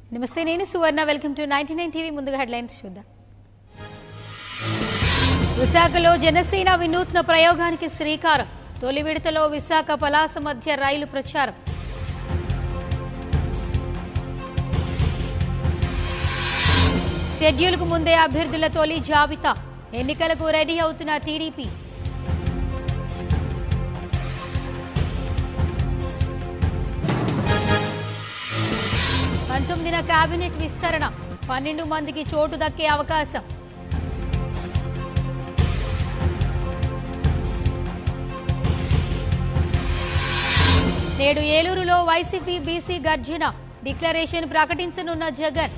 నమస్తే నేను Suvarna welcome to ninety nine TV ముందుగా హెడ్లైన్స్ చూద్దాం విశాఖలో జనసేన వినూత్న ప్రయోగానికి శ్రీకారం తొలి విడతలో విశాఖ పలాస మధ్య రైలు ప్రచారం షెడ్యూల్కు ముందే అభ్యర్థుల తొలి జాబితా ఎన్నికలకు రెడీ అవుతున్న టీడీపీ పంతొమ్మిదిన కేబినెట్ విస్తరణ పన్నెండు మందికి చోటు దక్కే అవకాశం నేడు ఏలూరులో వైసీపీ బీసీ గర్జన డిక్లరేషన్ ప్రకటించనున్న జగన్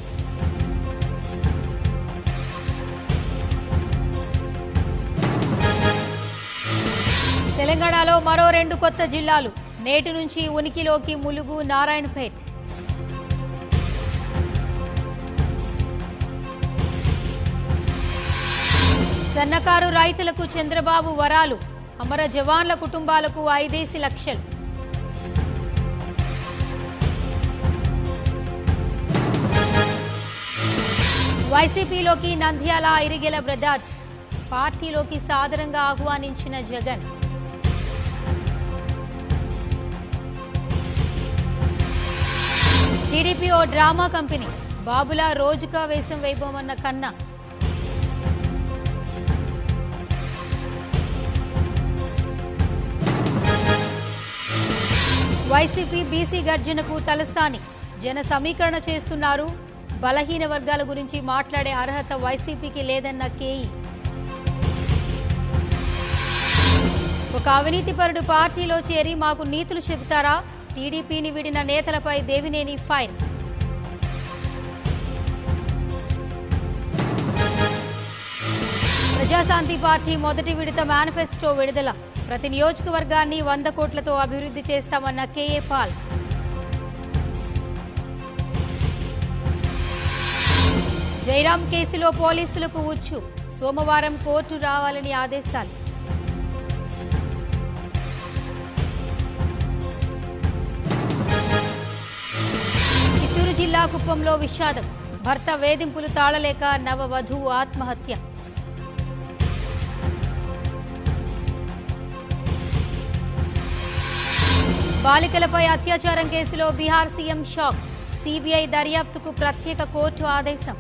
తెలంగాణలో మరో రెండు కొత్త జిల్లాలు నేటి నుంచి ఉనికిలోకి ములుగు నారాయణపేట్ సన్నకారు రైతులకు చంద్రబాబు వరాలు అమర జవాన్ల కుటుంబాలకు ఐదేసి లక్షలు వైసీపీలోకి నంద్యాల ఇరిగెల బ్రదర్స్ పార్టీలోకి సాదరంగా ఆహ్వానించిన జగన్ టీడీపీ ఓ డ్రామా కంపెనీ బాబులా రోజుకా వేషం వేయబోమన్న కన్నా వైసీపీ బీసీ గర్జనకు తలసాని జన సమీకరణ చేస్తున్నారు బలహీన వర్గాల గురించి మాట్లాడే అర్హత వైసీపీకి లేదన్న కేఈ ఒక అవినీతిపరుడు పార్టీలో చేరి మాకు నీతులు చెబుతారా టీడీపీని విడిన నేతలపై దేవినేని ఫైర్ ప్రజాశాంతి పార్టీ మొదటి విడత మేనిఫెస్టో విడుదల ప్రతి నియోజకవర్గాన్ని వంద కోట్లతో అభివృద్ధి చేస్తామన్న కేఏ పాల్ జైరాం కేసులో పోలీసులకు ఉచ్చు సోమవారం కోర్టు రావాలని ఆదేశాలు చిత్తూరు జిల్లా కుప్పంలో విషాదం భర్త వేధింపులు తాళలేక నవవధువు ఆత్మహత్య బాలికలపై అత్యాచారం కేసులో బీహార్ సీఎం షాక్ సిబిఐ దర్యాప్తుకు ప్రత్యేక కోర్టు ఆదేశం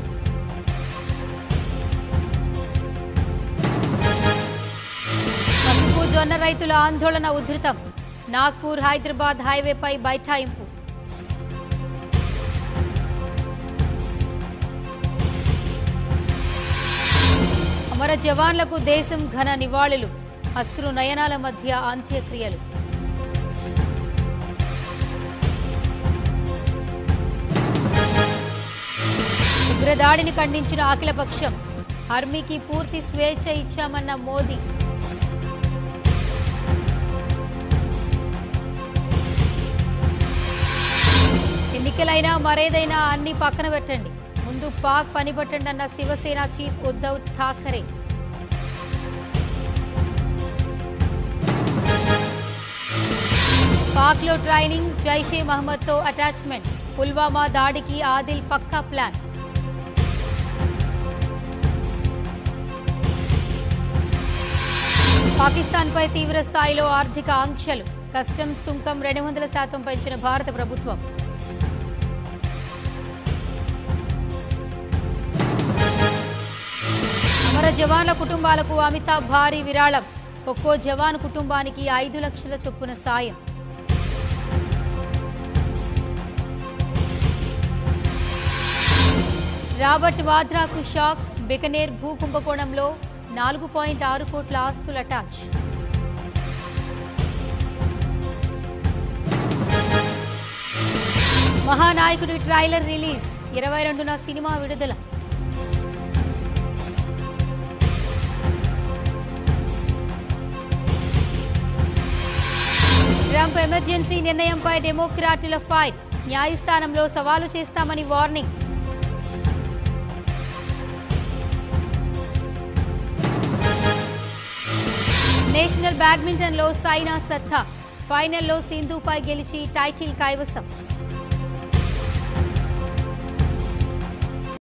పసుపు జొన్న రైతుల ఆందోళన ఉధృతం నాగ్పూర్ హైదరాబాద్ హైవేపై బైఠాయింపు అమర జవాన్లకు దేశం ఘన నివాళులు అశ్రు నయనాల మధ్య అంత్యక్రియలు ఉగ్రదాడిని ఖండించిన అఖిలపక్షం ఆర్మీకి పూర్తి స్వేచ్ఛ ఇచ్చామన్న మోదీ ఎన్నికలైనా మరేదైనా అన్ని పక్కన పెట్టండి ముందు పాక్ పని పట్టండి అన్న శివసేన చీఫ్ ఉద్ధవ్ ఠాకరే పాక్ లో ట్రైనింగ్ జైషే మహమ్మద్ తో అటాచ్మెంట్ పుల్వామా దాడికి ఆదిల్ పక్కా ప్లాన్ పాకిస్తాన్పై తీవ్ర స్థాయిలో ఆర్థిక ఆంక్షలు కస్టమ్స్ సుంకం రెండు వందల శాతం పెంచిన భారత ప్రభుత్వం అమర జవాన్ల కుటుంబాలకు అమితాబ్ భారీ విరాళం ఒక్కో జవాన్ కుటుంబానికి ఐదు లక్షల చొప్పున సాయం రాబర్ట్ వాద్రాకు షాక్ బికనేర్ భూ కుంభకోణంలో నాలుగు పాయింట్ ఆరు కోట్ల ఆస్తుల అటాచ్ మహానాయకుడి ట్రైలర్ రిలీజ్ ఇరవై రెండున సినిమా విడుదల ట్రంప్ ఎమర్జెన్సీ నిర్ణయంపై డెమోక్రాటుల ఫైట్ న్యాయస్థానంలో సవాలు చేస్తామని వార్నింగ్ నేషనల్ బ్యాడ్మింటన్లో సైనా సత్తా ఫైనల్లో సింధుపై గెలిచి టైటిల్ కైవసం